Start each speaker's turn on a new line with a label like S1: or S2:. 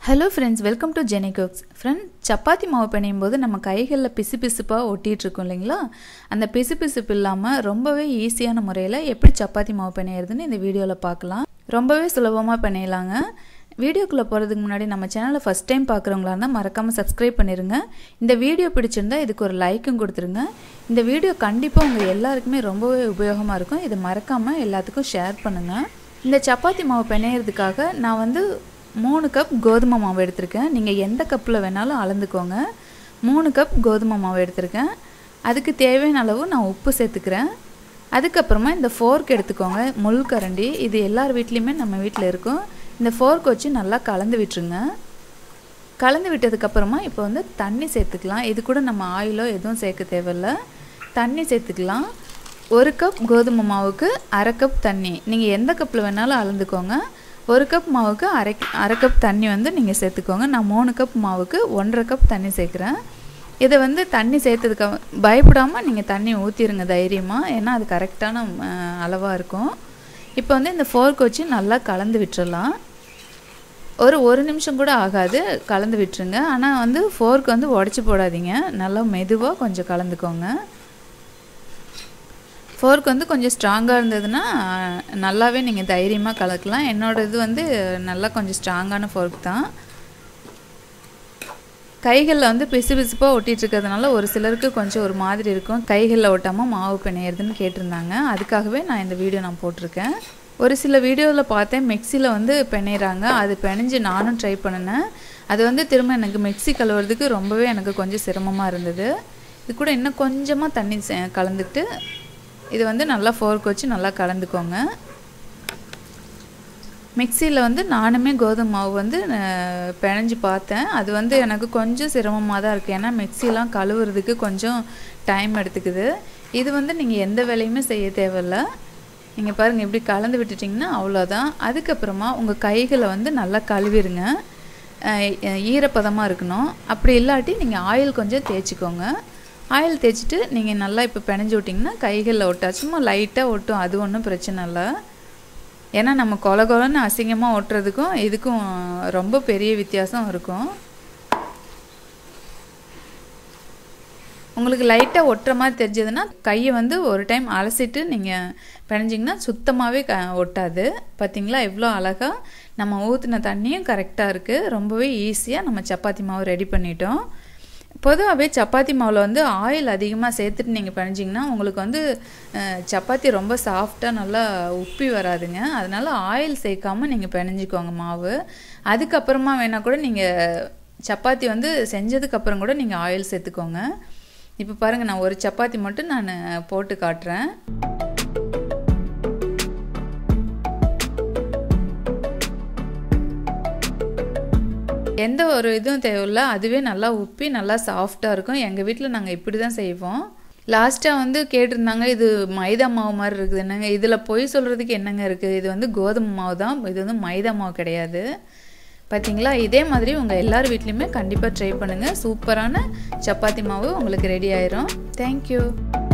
S1: hello friends welcome to Jeni cooks friend chapati மாவு பிணையும் போது நம்ம கைகளில் பிசு பிசுப்பாக ஒட்டிகிட்டு இருக்கோம் இல்லைங்களா அந்த பிசு பிசுப்பு இல்லாமல் ரொம்பவே ஈஸியான முறையில் எப்படி சப்பாத்தி மாவு பிணையிறதுன்னு இந்த வீடியோவில் பார்க்கலாம் ரொம்பவே சுலபமாக பிணையலாங்க வீடியோக்குள்ளே போகிறதுக்கு முன்னாடி நம்ம சேனலை ஃபஸ்ட் டைம் பார்க்குறவங்களா இருந்தால் மறக்காமல் சப்ஸ்கிரைப் பண்ணிடுங்க இந்த வீடியோ பிடிச்சிருந்தா இதுக்கு ஒரு லைக்கும் கொடுத்துருங்க இந்த வீடியோ கண்டிப்பாக உங்கள் எல்லாருக்குமே ரொம்பவே உபயோகமாக இருக்கும் இதை மறக்காமல் எல்லாத்துக்கும் ஷேர் பண்ணுங்கள் இந்த சப்பாத்தி மாவு பிணையிறதுக்காக நான் வந்து மூணு கப் கோதுமை மாவு எடுத்திருக்கேன் நீங்கள் எந்த கப்பில் வேணாலும் அளந்துக்கோங்க மூணு கப் கோதுமை மாவு எடுத்திருக்கேன் அதுக்கு தேவையான அளவு நான் உப்பு சேர்த்துக்கிறேன் அதுக்கப்புறமா இந்த ஃபோர்க் எடுத்துக்கோங்க முள் கரண்டி இது எல்லார் வீட்லேயுமே நம்ம வீட்டில் இருக்கும் இந்த ஃபோர்க் வச்சு நல்லா கலந்து விட்டுருங்க கலந்து விட்டதுக்கப்புறமா இப்போ வந்து தண்ணி சேர்த்துக்கலாம் இது கூட நம்ம ஆயிலோ எதுவும் சேர்க்க தேவையில்ல தண்ணி சேர்த்துக்கலாம் ஒரு கப் கோதுமை மாவுக்கு அரை கப் தண்ணி நீங்கள் எந்த கப்பில் வேணாலும் அளந்துக்கோங்க ஒரு கப் மாவுக்கு அரை அரை கப் தண்ணி வந்து நீங்கள் சேர்த்துக்கோங்க நான் மூணு கப் மாவுக்கு ஒன்றரை கப் தண்ணி சேர்க்குறேன் இதை வந்து தண்ணி சேர்த்ததுக்கு பயப்படாமல் நீங்கள் தண்ணி ஊற்றிடுங்க தைரியமாக ஏன்னா அது கரெக்டான அளவாக இருக்கும் இப்போ வந்து இந்த ஃபோர்க் வச்சு நல்லா கலந்து விட்டுறலாம் ஒரு ஒரு நிமிஷம் கூட ஆகாது கலந்து விட்டுருங்க ஆனால் வந்து ஃபோர்க் வந்து உடச்சி போடாதீங்க நல்லா மெதுவாக கொஞ்சம் கலந்துக்கோங்க ஃபோர்க் வந்து கொஞ்சம் ஸ்ட்ராங்காக இருந்ததுன்னா நல்லாவே நீங்கள் தைரியமாக கலக்கலாம் என்னோட இது வந்து நல்லா கொஞ்சம் ஸ்ட்ராங்கான ஃபோர்க் தான் கைகளில் வந்து பிசு பிசுப்பாக ஒட்டிகிட்டு இருக்கிறதுனால ஒரு சிலருக்கு கொஞ்சம் ஒரு மாதிரி இருக்கும் கைகளில் ஒட்டாமல் மாவு பிணையிறதுன்னு கேட்டிருந்தாங்க அதுக்காகவே நான் இந்த வீடியோ நான் போட்டிருக்கேன் ஒரு சில வீடியோவில் பார்த்தேன் மிக்சியில் வந்து பிணையிறாங்க அது பிணைஞ்சு நானும் ட்ரை பண்ணினேன் அது வந்து திரும்ப எனக்கு மிக்சி கழுவுறதுக்கு ரொம்பவே எனக்கு கொஞ்சம் சிரமமாக இருந்தது இது கூட இன்னும் கொஞ்சமாக தண்ணி கலந்துட்டு இது வந்து நல்லா ஃபோர்க் வச்சு நல்லா கலந்துக்கோங்க மிக்சியில் வந்து நானுமே கோதுமை மாவு வந்து பிணைஞ்சு பார்த்தேன் அது வந்து எனக்கு கொஞ்சம் சிரமமாக தான் இருக்குது ஏன்னா மிக்சிலாம் கழுவுறதுக்கு கொஞ்சம் டைம் எடுத்துக்குது இது வந்து நீங்கள் எந்த வேலையுமே செய்ய தேவையில்ல நீங்கள் பாருங்கள் இப்படி கலந்து விட்டுட்டிங்கன்னா அவ்வளோதான் அதுக்கப்புறமா உங்கள் கைகளை வந்து நல்லா கழுவிடுங்க ஈரப்பதமாக இருக்கணும் அப்படி இல்லாட்டி நீங்கள் ஆயில் கொஞ்சம் தேய்ச்சிக்கோங்க ஆயில் தேய்ச்சிட்டு நீங்கள் நல்லா இப்போ பிணைஞ்சி விட்டிங்கன்னா கைகளில் ஒட்டா சும்மா லைட்டாக ஒட்டும் அது ஒன்றும் பிரச்சனை இல்லை ஏன்னா நம்ம கொல கொலன்னு அசிங்கமாக ஒட்டுறதுக்கும் இதுக்கும் ரொம்ப பெரிய வித்தியாசம் இருக்கும் உங்களுக்கு லைட்டாக ஒட்டுற மாதிரி தெரிஞ்சதுன்னா கையை வந்து ஒரு டைம் அலசிட்டு நீங்கள் பிணைஞ்சிங்கன்னா சுத்தமாகவே க ஒட்டாது பார்த்திங்களா எவ்வளோ அழகாக நம்ம ஊற்றின தண்ணியும் கரெக்டாக இருக்குது ரொம்பவே ஈஸியாக நம்ம சப்பாத்தி மாவு ரெடி பண்ணிட்டோம் பொதுவாகவே சப்பாத்தி மாவில் வந்து ஆயில் அதிகமாக சேர்த்துட்டு நீங்கள் பிணைஞ்சிங்கன்னா உங்களுக்கு வந்து சப்பாத்தி ரொம்ப சாஃப்டாக நல்லா உப்பி வராதுங்க அதனால் ஆயில் சேர்க்காமல் நீங்கள் பிணைஞ்சிக்கோங்க மாவு அதுக்கப்புறமா வேணால் கூட நீங்கள் சப்பாத்தி வந்து செஞ்சதுக்கப்புறம் கூட நீங்கள் ஆயில் சேர்த்துக்கோங்க இப்போ பாருங்கள் நான் ஒரு சப்பாத்தி மட்டும் நான் போட்டு காட்டுறேன் எந்த ஒரு இதுவும் தேவையில்ல அதுவே நல்லா உப்பி நல்லா சாஃப்டாக இருக்கும் எங்கள் வீட்டில் நாங்கள் இப்படி தான் செய்வோம் லாஸ்ட்டாக வந்து கேட்டிருந்தாங்க இது மைதா மாவு மாதிரி இருக்குது என்னங்க இதில் பொய் சொல்கிறதுக்கு என்னங்க இருக்குது இது வந்து கோதுமை மாவு தான் இது வந்து மைதா மாவு கிடையாது பார்த்தீங்களா இதே மாதிரி உங்கள் எல்லார் வீட்லேயுமே கண்டிப்பாக ட்ரை பண்ணுங்கள் சூப்பரான சப்பாத்தி மாவு உங்களுக்கு ரெடி ஆயிரும் தேங்க்யூ